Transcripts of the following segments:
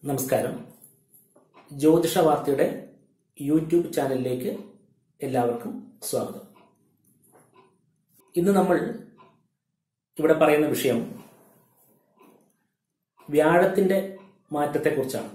നമസ്കാരം ജ്യോതിഷ വാർത്തയുടെ യൂട്യൂബ് ചാനലിലേക്ക് എല്ലാവർക്കും സ്വാഗതം ഇന്ന് നമ്മൾ ഇവിടെ പറയുന്ന വിഷയം വ്യാഴത്തിന്റെ മാറ്റത്തെക്കുറിച്ചാണ്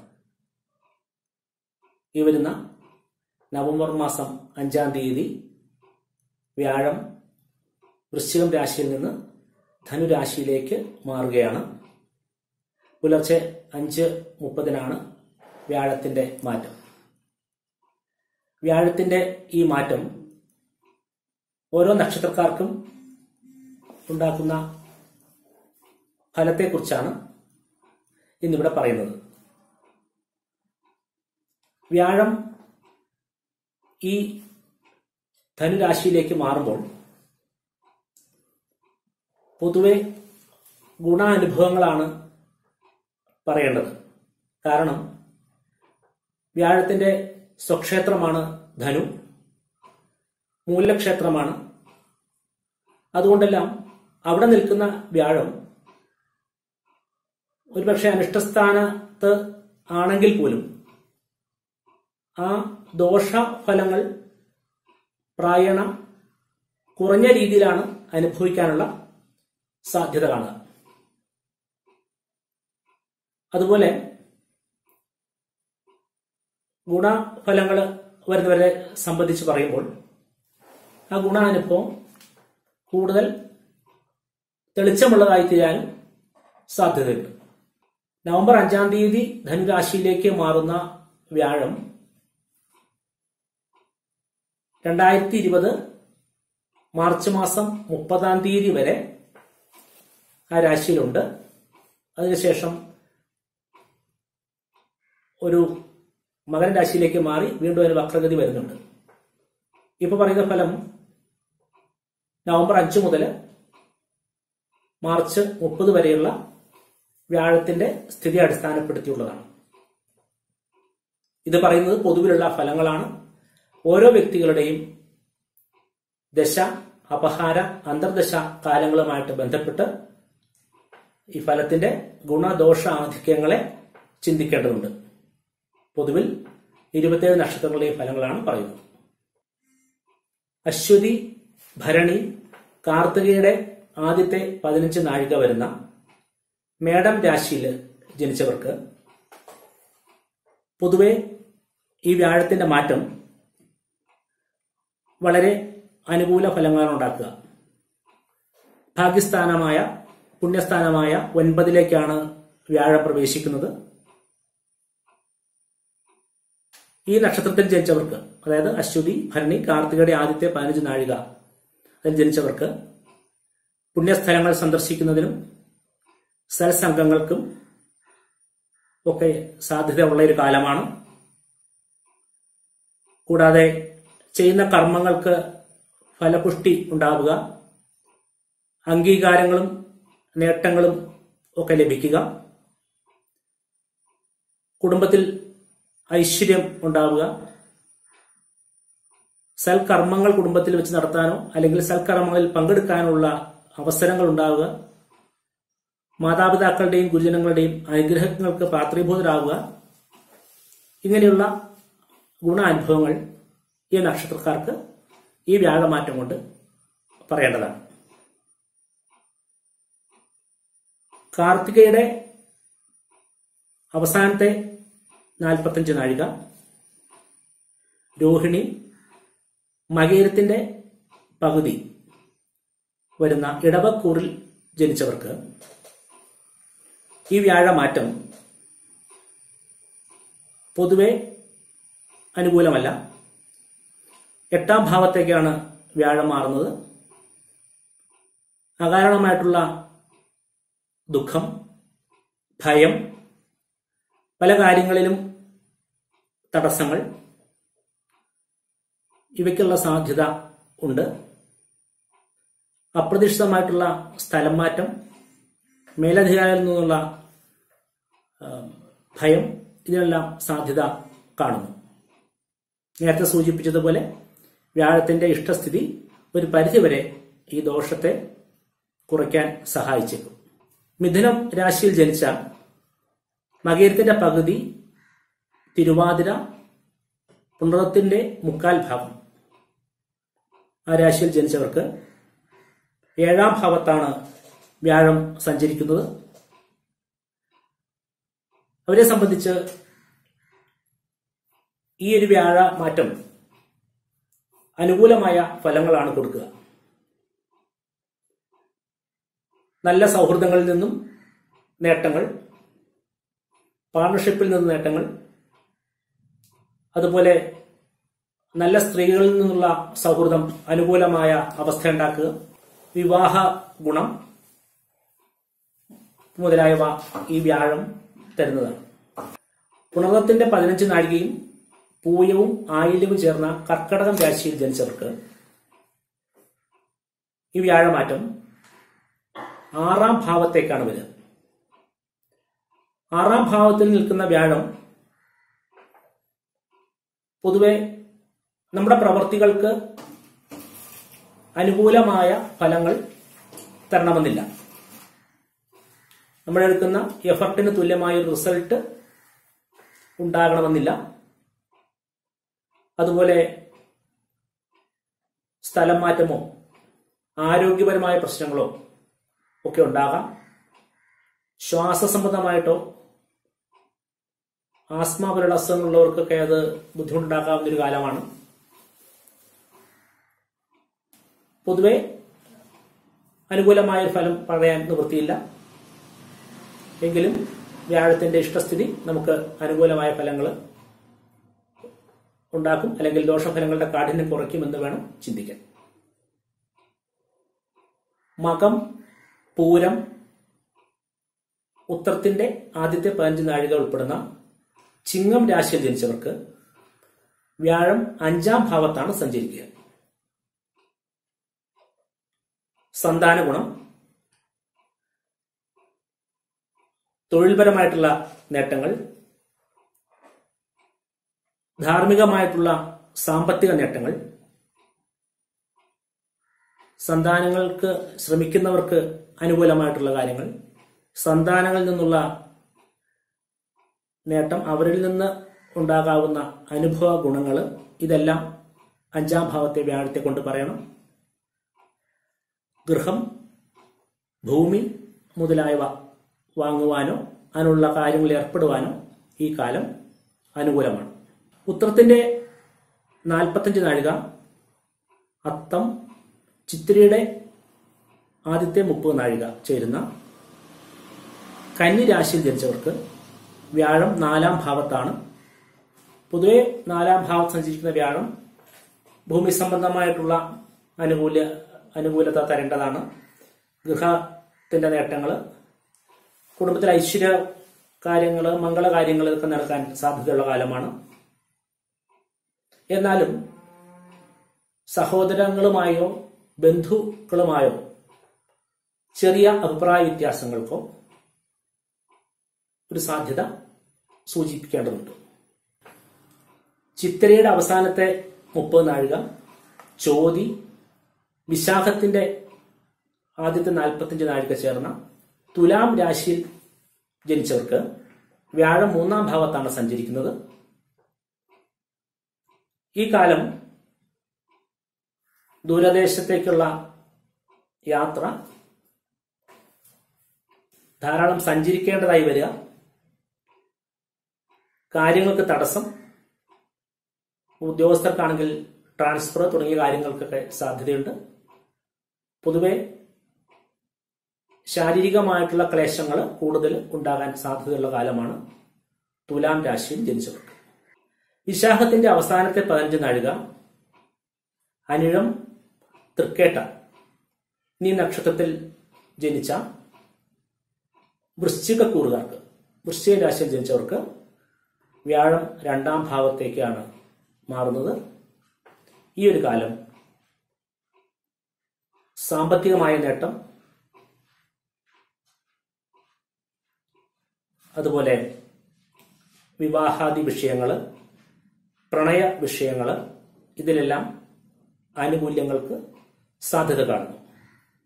ഈ വരുന്ന നവംബർ മാസം അഞ്ചാം തീയതി വ്യാഴം വൃശ്ചികം രാശിയിൽ നിന്ന് ധനുരാശിയിലേക്ക് മാറുകയാണ് പുലർച്ചെ അഞ്ച് മുപ്പതിനാണ് വ്യാഴത്തിന്റെ മാറ്റം വ്യാഴത്തിന്റെ ഈ മാറ്റം ഓരോ നക്ഷത്രക്കാർക്കും ഉണ്ടാക്കുന്ന ഫലത്തെക്കുറിച്ചാണ് ഇന്നിവിടെ പറയുന്നത് വ്യാഴം ഈ ധനുരാശിയിലേക്ക് മാറുമ്പോൾ പൊതുവെ ഗുണാനുഭവങ്ങളാണ് പറയേണ്ടത് കാരണം വ്യാഴത്തിന്റെ സ്വക്ഷേത്രമാണ് ധനു മൂലക്ഷേത്രമാണ് അതുകൊണ്ടെല്ലാം അവിടെ നിൽക്കുന്ന വ്യാഴം ഒരുപക്ഷെ അനിഷ്ടസ്ഥാനത്ത് ആണെങ്കിൽ പോലും ആ ദോഷഫലങ്ങൾ പ്രായണ കുറഞ്ഞ രീതിയിലാണ് അനുഭവിക്കാനുള്ള സാധ്യത കാണുക അതുപോലെ ഗുണഫലങ്ങൾ വരുന്നവരെ സംബന്ധിച്ച് പറയുമ്പോൾ ആ ഗുണാനുഭവം കൂടുതൽ തെളിച്ചമുള്ളതായി തീരാനും സാധ്യതയുണ്ട് നവംബർ അഞ്ചാം തീയതി ധനുരാശിയിലേക്ക് മാറുന്ന വ്യാഴം രണ്ടായിരത്തി ഇരുപത് മാർച്ച് മാസം മുപ്പതാം തീയതി വരെ ആ രാശിയിലുണ്ട് അതിനുശേഷം ഒരു മകൻ രാശിയിലേക്ക് മാറി വീണ്ടും ഒരു വക്രഗതി വരുന്നുണ്ട് ഇപ്പൊ പറയുന്ന ഫലം നവംബർ അഞ്ച് മുതൽ മാർച്ച് മുപ്പത് വരെയുള്ള വ്യാഴത്തിന്റെ സ്ഥിതി അടിസ്ഥാനപ്പെടുത്തിയുള്ളതാണ് ഇത് പറയുന്നത് പൊതുവിലുള്ള ഫലങ്ങളാണ് ഓരോ വ്യക്തികളുടെയും ദശ അപഹാര അന്തർദശ കാലങ്ങളുമായിട്ട് ബന്ധപ്പെട്ട് ഈ ഫലത്തിന്റെ ഗുണദോഷ ആധിക്യങ്ങളെ ചിന്തിക്കേണ്ടതുണ്ട് പൊതുവിൽ ഇരുപത്തിയേഴ് നക്ഷത്രങ്ങളുടെയും ഫലങ്ങളാണ് പറയുന്നത് അശ്വതി ഭരണി കാർത്തികയുടെ ആദ്യത്തെ പതിനഞ്ച് നാഴിക വരുന്ന മേടം രാശിയിൽ ജനിച്ചവർക്ക് പൊതുവെ ഈ വ്യാഴത്തിന്റെ മാറ്റം വളരെ അനുകൂല ഫലങ്ങളാണ് ഉണ്ടാക്കുക ഭാഗ്യസ്ഥാനമായ പുണ്യസ്ഥാനമായ ഒൻപതിലേക്കാണ് വ്യാഴം പ്രവേശിക്കുന്നത് ഈ നക്ഷത്രത്തിൽ ജനിച്ചവർക്ക് അതായത് അശ്വതി ഭരണി കാർത്തികയുടെ ആദ്യത്തെ പതിനഞ്ച് നാഴിക അതിൽ ജനിച്ചവർക്ക് പുണ്യസ്ഥലങ്ങൾ സന്ദർശിക്കുന്നതിനും സത്സംഗങ്ങൾക്കും ഒക്കെ സാധ്യതയുള്ള ഒരു കാലമാണ് കൂടാതെ ചെയ്യുന്ന കർമ്മങ്ങൾക്ക് ഫലപുഷ്ടി ഉണ്ടാവുക അംഗീകാരങ്ങളും നേട്ടങ്ങളും ഒക്കെ ലഭിക്കുക കുടുംബത്തിൽ ഐശ്വര്യം ഉണ്ടാവുക സൽക്കർമ്മങ്ങൾ കുടുംബത്തിൽ വെച്ച് നടത്താനോ അല്ലെങ്കിൽ സൽക്കർമ്മങ്ങളിൽ പങ്കെടുക്കാനുള്ള അവസരങ്ങൾ ഉണ്ടാവുക മാതാപിതാക്കളുടെയും ഗുരുജനങ്ങളുടെയും അനുഗ്രഹങ്ങൾക്ക് പാത്രീഭൂതരാവുക ഇങ്ങനെയുള്ള ഗുണാനുഭവങ്ങൾ ഈ നക്ഷത്രക്കാർക്ക് ഈ വ്യാഴമാറ്റം കൊണ്ട് പറയേണ്ടതാണ് കാർത്തികയുടെ അവസാനത്തെ നാൽപ്പത്തഞ്ച് നാഴിക രോഹിണി മകേരത്തിന്റെ പകുതി വരുന്ന ഇടവക്കൂറിൽ ജനിച്ചവർക്ക് ഈ വ്യാഴമാറ്റം പൊതുവെ അനുകൂലമല്ല എട്ടാം ഭാവത്തേക്കാണ് വ്യാഴം മാറുന്നത് അകാരണമായിട്ടുള്ള ദുഃഖം ഭയം പല കാര്യങ്ങളിലും തടസ്സങ്ങൾ ഇവയ്ക്കുള്ള സാധ്യത ഉണ്ട് അപ്രതീക്ഷിതമായിട്ടുള്ള സ്ഥലം മാറ്റം മേലധികാരിയിൽ നിന്നുള്ള ഭയം ഇതിനെല്ലാം സാധ്യത കാണുന്നു നേരത്തെ സൂചിപ്പിച്ചതുപോലെ വ്യാഴത്തിന്റെ ഇഷ്ടസ്ഥിതി ഒരു പരിധിവരെ ഈ ദോഷത്തെ കുറയ്ക്കാൻ സഹായിച്ചേക്കും മിഥുനം രാശിയിൽ ജനിച്ച മകേരത്തിന്റെ പകുതി തിരുവാതിര പുണറത്തിന്റെ മുക്കാൽ ഭാഗം ആ രാശിയിൽ ജനിച്ചവർക്ക് ഏഴാം ഭാവത്താണ് വ്യാഴം സഞ്ചരിക്കുന്നത് അവരെ സംബന്ധിച്ച് ഈ ഒരു വ്യാഴ മാറ്റം അനുകൂലമായ ഫലങ്ങളാണ് കൊടുക്കുക നല്ല സൗഹൃദങ്ങളിൽ നിന്നും നേട്ടങ്ങൾ പാർട്ണർഷിപ്പിൽ നിന്ന് നേട്ടങ്ങൾ അതുപോലെ നല്ല സ്ത്രീകളിൽ നിന്നുള്ള സൗഹൃദം അനുകൂലമായ അവസ്ഥ ഉണ്ടാക്കുക വിവാഹ ഗുണം മുതലായവ ഈ വ്യാഴം തരുന്നതാണ് പുണർന്നത്തിന്റെ പതിനഞ്ച് നാഴികയും പൂയവും ആയില്യവും ചേർന്ന കർക്കടകം രാശിയിൽ ജനിച്ചവർക്ക് ഈ വ്യാഴമാറ്റം ആറാം ഭാവത്തേക്കാണ് വരിക ആറാം ഭാവത്തിൽ നിൽക്കുന്ന വ്യാഴം പൊതുവെ നമ്മുടെ പ്രവർത്തികൾക്ക് അനുകൂലമായ ഫലങ്ങൾ തരണമെന്നില്ല നമ്മൾ എടുക്കുന്ന എഫർട്ടിന് തുല്യമായ ഒരു റിസൾട്ട് ഉണ്ടാകണമെന്നില്ല അതുപോലെ സ്ഥലം മാറ്റമോ ആരോഗ്യപരമായ പ്രശ്നങ്ങളോ ഒക്കെ ഉണ്ടാകാം ശ്വാസസംബന്ധമായിട്ടോ ആസ്മ പോലുള്ള അസുഖങ്ങളുള്ളവർക്കൊക്കെ അത് ബുദ്ധിമുട്ടുണ്ടാക്കാവുന്ന ഒരു കാലമാണ് പൊതുവെ അനുകൂലമായ ഒരു ഫലം പറയാൻ നിവൃത്തിയില്ല എങ്കിലും വ്യാഴത്തിന്റെ ഇഷ്ടസ്ഥിതി നമുക്ക് അനുകൂലമായ ഫലങ്ങൾ ഉണ്ടാക്കും അല്ലെങ്കിൽ ദോഷഫലങ്ങളുടെ കാഠിന്യം കുറയ്ക്കുമെന്ന് വേണം ചിന്തിക്കാൻ മകം പൂരം ഉത്തരത്തിന്റെ ആദ്യത്തെ പതിനഞ്ച് നാഴിക ഉൾപ്പെടുന്ന ചിങ്ങം രാശിയിൽ ജനിച്ചവർക്ക് വ്യാഴം അഞ്ചാം ഭാവത്താണ് സഞ്ചരിക്കുക സന്താന ഗുണം തൊഴിൽപരമായിട്ടുള്ള നേട്ടങ്ങൾ ധാർമ്മികമായിട്ടുള്ള സാമ്പത്തിക നേട്ടങ്ങൾ സന്താനങ്ങൾക്ക് ശ്രമിക്കുന്നവർക്ക് അനുകൂലമായിട്ടുള്ള കാര്യങ്ങൾ സന്താനങ്ങളിൽ നിന്നുള്ള നേട്ടം അവരിൽ നിന്ന് ഉണ്ടാകാവുന്ന അനുഭവ ഗുണങ്ങൾ ഇതെല്ലാം അഞ്ചാം ഭാവത്തെ വ്യാഴത്തെ കൊണ്ട് പറയണം ഗൃഹം ഭൂമി മുതലായവ വാങ്ങുവാനോ അതിനുള്ള കാര്യങ്ങളിൽ ഏർപ്പെടുവാനോ ഈ കാലം അനുകൂലമാണ് ഉത്തരത്തിന്റെ നാൽപ്പത്തഞ്ച് നാഴിക അത്തം ചിത്തിരയുടെ ആദ്യത്തെ മുപ്പത് നാഴിക ചേരുന്ന കന്നി രാശിയിൽ ജനിച്ചവർക്ക് വ്യാഴം നാലാം ഭാവത്താണ് പൊതുവെ നാലാം ഭാവത്ത് സഞ്ചരിക്കുന്ന വ്യാഴം ഭൂമി സംബന്ധമായിട്ടുള്ള അനുകൂല അനുകൂലത തരേണ്ടതാണ് ഗൃഹത്തിന്റെ നേട്ടങ്ങൾ കുടുംബത്തിൽ ഐശ്വര്യ കാര്യങ്ങൾ മംഗളകാര്യങ്ങൾ ഇതൊക്കെ നടക്കാൻ സാധ്യതയുള്ള കാലമാണ് എന്നാലും സഹോദരങ്ങളുമായോ ബന്ധുക്കളുമായോ ചെറിയ അഭിപ്രായ വ്യത്യാസങ്ങൾക്കോ ഒരു സാധ്യത സൂചിപ്പിക്കേണ്ടതുണ്ട് ചിത്തിരയുടെ അവസാനത്തെ മുപ്പത് നാഴിക ചോതി വിശാഖത്തിന്റെ ആദ്യത്തെ നാൽപ്പത്തിയഞ്ച് നാഴിക ചേർന്ന തുലാം രാശിയിൽ ജനിച്ചവർക്ക് വ്യാഴം മൂന്നാം ഭാവത്താണ് സഞ്ചരിക്കുന്നത് ഈ കാലം ദൂരദേശത്തേക്കുള്ള യാത്ര ധാരാളം സഞ്ചരിക്കേണ്ടതായി വരിക കാര്യങ്ങൾക്ക് തടസ്സം ഉദ്യോഗസ്ഥർക്കാണെങ്കിൽ ട്രാൻസ്ഫർ തുടങ്ങിയ കാര്യങ്ങൾക്കൊക്കെ സാധ്യതയുണ്ട് പൊതുവെ ശാരീരികമായിട്ടുള്ള ക്ലേശങ്ങൾ കൂടുതൽ ഉണ്ടാകാൻ സാധ്യതയുള്ള കാലമാണ് തുലാം രാശിയിൽ ജനിച്ചവർക്ക് വിശാഖത്തിന്റെ അവസാനത്തെ പതിനഞ്ച് നാഴിക അനിഴം തൃക്കേട്ട എന്നീ നക്ഷത്രത്തിൽ ജനിച്ച വൃശ്ചിക കൂറുകാർക്ക് വൃശ്ചിക രാശിയിൽ ജനിച്ചവർക്ക് വ്യാഴം രണ്ടാം ഭാവത്തേക്കാണ് മാറുന്നത് ഈ ഒരു കാലം സാമ്പത്തികമായ നേട്ടം അതുപോലെ വിവാഹാദി വിഷയങ്ങൾ പ്രണയ വിഷയങ്ങൾ ഇതിലെല്ലാം ആനുകൂല്യങ്ങൾക്ക് സാധ്യത കാണുന്നു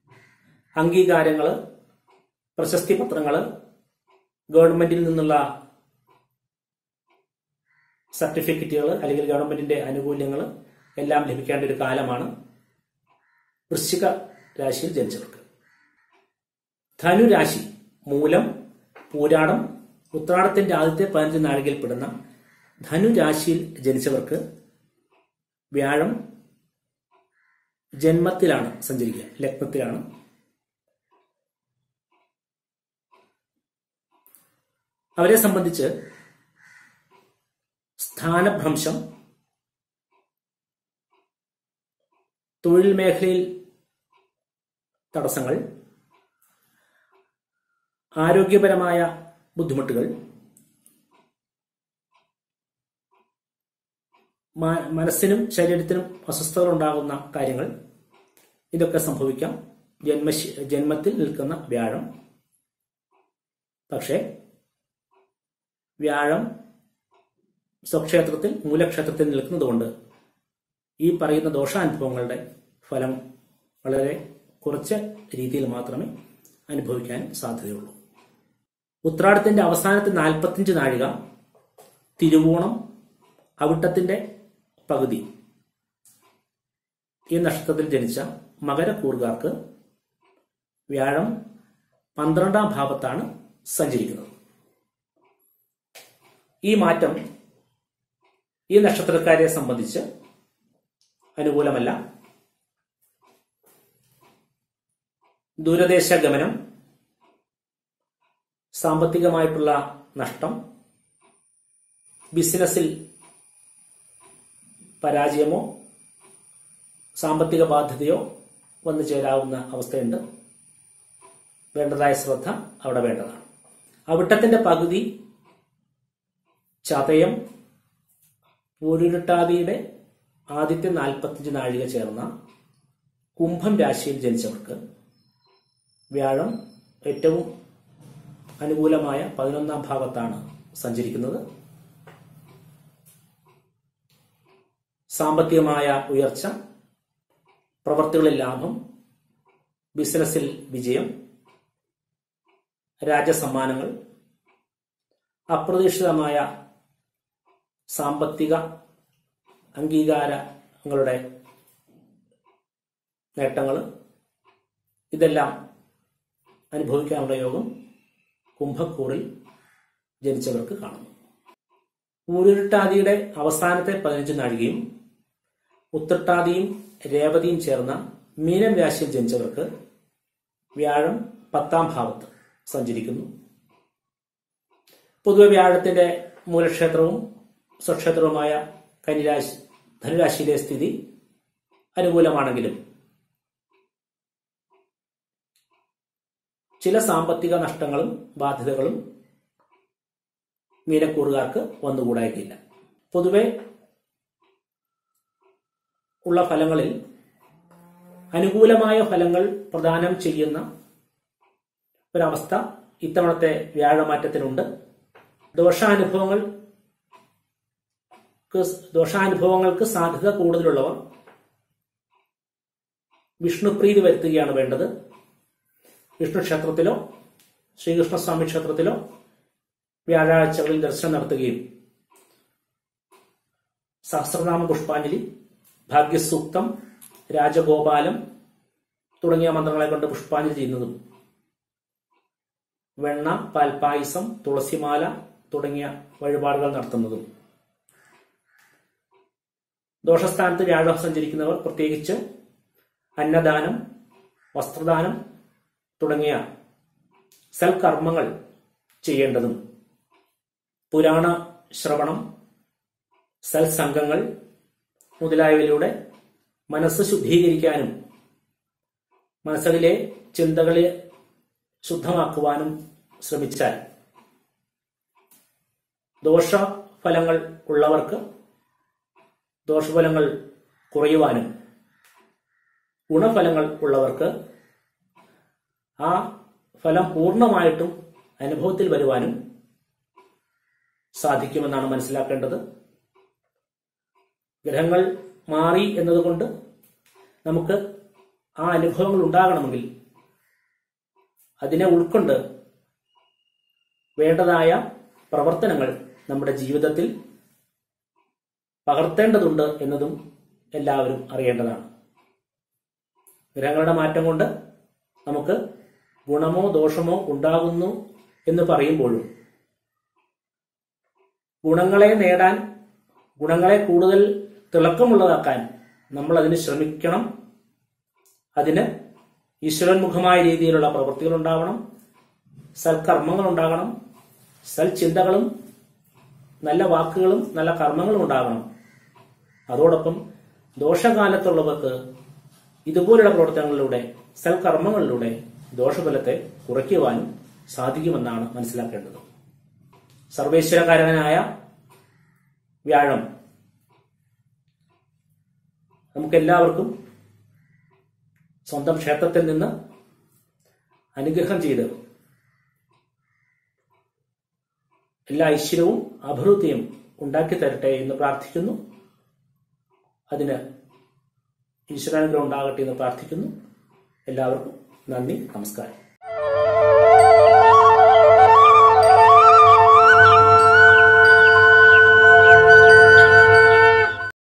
അംഗീകാരങ്ങൾ പ്രശസ്തി പത്രങ്ങൾ ഗവൺമെന്റിൽ നിന്നുള്ള സർട്ടിഫിക്കറ്റുകൾ അല്ലെങ്കിൽ ഗവൺമെന്റിന്റെ ആനുകൂല്യങ്ങൾ എല്ലാം ലഭിക്കേണ്ട ഒരു കാലമാണ് വൃശ്ചിക രാശിയിൽ ജനിച്ചവർക്ക് ധനുരാശി മൂലം പൂരാടം ഉത്രാടത്തിന്റെ ആദ്യത്തെ പതിനഞ്ച് നാഴികയിൽപ്പെടുന്ന ധനുരാശിയിൽ ജനിച്ചവർക്ക് വ്യാഴം ജന്മത്തിലാണ് സഞ്ചരിക്കുക ലഗ്നത്തിലാണ് അവരെ സംബന്ധിച്ച് സ്ഥാനഭ്രംശം തൊഴിൽ മേഖലയിൽ തടസ്സങ്ങൾ ആരോഗ്യപരമായ ബുദ്ധിമുട്ടുകൾ മ- മനസ്സിനും ശരീരത്തിനും അസ്വസ്ഥതകൾ ഉണ്ടാകുന്ന കാര്യങ്ങൾ ഇതൊക്കെ സംഭവിക്കാം ജന്മ ജന്മത്തിൽ നിൽക്കുന്ന വ്യാഴം പക്ഷേ വ്യാഴം സ്വക്ഷേത്രത്തിൽ മൂലക്ഷേത്രത്തിൽ നിൽക്കുന്നതുകൊണ്ട് ഈ പറയുന്ന ദോഷാനുഭവങ്ങളുടെ ഫലം വളരെ കുറച്ച രീതിയിൽ മാത്രമേ അനുഭവിക്കാൻ സാധ്യതയുള്ളൂ ഉത്രാടത്തിന്റെ അവസാനത്തെ നാൽപ്പത്തിയഞ്ച് നാഴിക തിരുവോണം അവിട്ടത്തിന്റെ പകുതി ഈ നക്ഷത്രത്തിൽ ജനിച്ച മകരക്കൂറുകാർക്ക് വ്യാഴം പന്ത്രണ്ടാം ഭാവത്താണ് സഞ്ചരിക്കുന്നത് ഈ മാറ്റം ഈ നക്ഷത്രക്കാരെ സംബന്ധിച്ച് അനുകൂലമല്ല ദൂരദേശ ഗമനം സാമ്പത്തികമായിട്ടുള്ള നഷ്ടം ബിസിനസ്സിൽ പരാജയമോ സാമ്പത്തിക ബാധ്യതയോ വന്നു ചേരാവുന്ന അവസ്ഥയുണ്ട് വേണ്ടതായ ശ്രദ്ധ അവിടെ വേണ്ടതാണ് അവിട്ടത്തിന്റെ പകുതി ചതയം പൂരുരുട്ടാതിയുടെ ആദ്യത്തെ നാൽപ്പത്തിയഞ്ച് നാഴിക ചേർന്ന കുംഭം രാശിയിൽ ജനിച്ചവർക്ക് വ്യാഴം ഏറ്റവും അനുകൂലമായ പതിനൊന്നാം ഭാവത്താണ് സഞ്ചരിക്കുന്നത് സാമ്പത്തികമായ ഉയർച്ച പ്രവർത്തികളിൽ ലാഭം ബിസിനസ്സിൽ വിജയം രാജസമ്മാനങ്ങൾ അപ്രതീക്ഷിതമായ സാമ്പത്തിക അംഗീകാരങ്ങളുടെ നേട്ടങ്ങൾ ഇതെല്ലാം അനുഭവിക്കാനുള്ള യോഗം കുംഭക്കൂറിൽ ജനിച്ചവർക്ക് കാണുന്നു ഊരുരുട്ടാതിയുടെ അവസാനത്തെ പതിനഞ്ച് നാഴികയും ഉത്രട്ടാതിയും രേവതിയും ചേർന്ന മീനം രാശിയിൽ ജനിച്ചവർക്ക് വ്യാഴം പത്താം ഭാവത്ത് സഞ്ചരിക്കുന്നു പൊതുവെ വ്യാഴത്തിന്റെ മൂലക്ഷേത്രവും സ്വക്ഷേത്രവുമായ കന്നിരാശി ധനുരാശിയിലെ സ്ഥിതി അനുകൂലമാണെങ്കിലും ചില സാമ്പത്തിക നഷ്ടങ്ങളും ബാധ്യതകളും മീനക്കൂറുകാർക്ക് വന്നുകൂടായിട്ടില്ല പൊതുവെ ഉള്ള ഫലങ്ങളിൽ അനുകൂലമായ ഫലങ്ങൾ പ്രദാനം ചെയ്യുന്ന ഒരവസ്ഥ ഇത്തവണത്തെ വ്യാഴമാറ്റത്തിനുണ്ട് ദോഷാനുഭവങ്ങൾ ദോഷാനുഭവങ്ങൾക്ക് സാധ്യത കൂടുതലുള്ളവർ വിഷ്ണുപ്രീതി വരുത്തുകയാണ് വേണ്ടത് വിഷ്ണു ക്ഷേത്രത്തിലോ ശ്രീകൃഷ്ണസ്വാമി ക്ഷേത്രത്തിലോ വ്യാഴാഴ്ചകളിൽ ദർശനം നടത്തുകയും സഹസ്രനാമ പുഷ്പാഞ്ജലി ഭാഗ്യസൂക്തം രാജഗോപാലം തുടങ്ങിയ മന്ത്രങ്ങളെ കൊണ്ട് പുഷ്പാഞ്ജലി ചെയ്യുന്നതും വെണ്ണ പാൽപായസം തുളസിമാല തുടങ്ങിയ വഴിപാടുകൾ നടത്തുന്നതും ദോഷസ്ഥാനത്ത് വ്യാഴം സഞ്ചരിക്കുന്നവർ പ്രത്യേകിച്ച് അന്നദാനം വസ്ത്രദാനം തുടങ്ങിയ സൽക്കർമ്മങ്ങൾ ചെയ്യേണ്ടതും പുരാണ ശ്രവണം സൽസംഘങ്ങൾ മുതലായവയിലൂടെ മനസ്സ് ശുദ്ധീകരിക്കാനും മനസ്സിലെ ചിന്തകളെ ശുദ്ധമാക്കുവാനും ശ്രമിച്ചാൽ ദോഷഫലങ്ങൾ ഉള്ളവർക്ക് ദോഷഫലങ്ങൾ കുറയുവാനും ഗുണഫലങ്ങൾ ഉള്ളവർക്ക് ആ ഫലം പൂർണ്ണമായിട്ടും അനുഭവത്തിൽ വരുവാനും സാധിക്കുമെന്നാണ് മനസ്സിലാക്കേണ്ടത് ഗ്രഹങ്ങൾ മാറി എന്നതുകൊണ്ട് നമുക്ക് ആ അനുഭവങ്ങൾ ഉണ്ടാകണമെങ്കിൽ അതിനെ ഉൾക്കൊണ്ട് വേണ്ടതായ പ്രവർത്തനങ്ങൾ നമ്മുടെ ജീവിതത്തിൽ പകർത്തേണ്ടതുണ്ട് എന്നതും എല്ലാവരും അറിയേണ്ടതാണ് ഗ്രഹങ്ങളുടെ മാറ്റം കൊണ്ട് നമുക്ക് ഗുണമോ ദോഷമോ ഉണ്ടാകുന്നു എന്ന് പറയുമ്പോഴും ഗുണങ്ങളെ നേടാൻ ഗുണങ്ങളെ കൂടുതൽ തിളക്കമുള്ളതാക്കാൻ നമ്മൾ അതിന് ശ്രമിക്കണം അതിന് ഈശ്വരന്മുഖമായ രീതിയിലുള്ള പ്രവൃത്തികൾ ഉണ്ടാവണം സൽക്കർമ്മങ്ങൾ ഉണ്ടാകണം സൽചിന്തകളും നല്ല വാക്കുകളും നല്ല കർമ്മങ്ങളും ഉണ്ടാകണം അതോടൊപ്പം ദോഷകാലത്തുള്ളവർക്ക് ഇതുപോലുള്ള പ്രവർത്തനങ്ങളിലൂടെ സൽക്കർമ്മങ്ങളിലൂടെ ദോഷഫലത്തെ കുറയ്ക്കുവാനും സാധിക്കുമെന്നാണ് മനസ്സിലാക്കേണ്ടത് സർവേശ്വരകാരനായ വ്യാഴം നമുക്കെല്ലാവർക്കും സ്വന്തം ക്ഷേത്രത്തിൽ നിന്ന് അനുഗ്രഹം ചെയ്ത് എല്ലാ ഐശ്വര്യവും അഭിവൃദ്ധിയും ഉണ്ടാക്കി തരട്ടെ എന്ന് പ്രാർത്ഥിക്കുന്നു അതിന് ഈശ്വരാനുഗ്രഹം ഉണ്ടാകട്ടെ എന്ന് പ്രാർത്ഥിക്കുന്നു എല്ലാവർക്കും നന്ദി നമസ്കാരം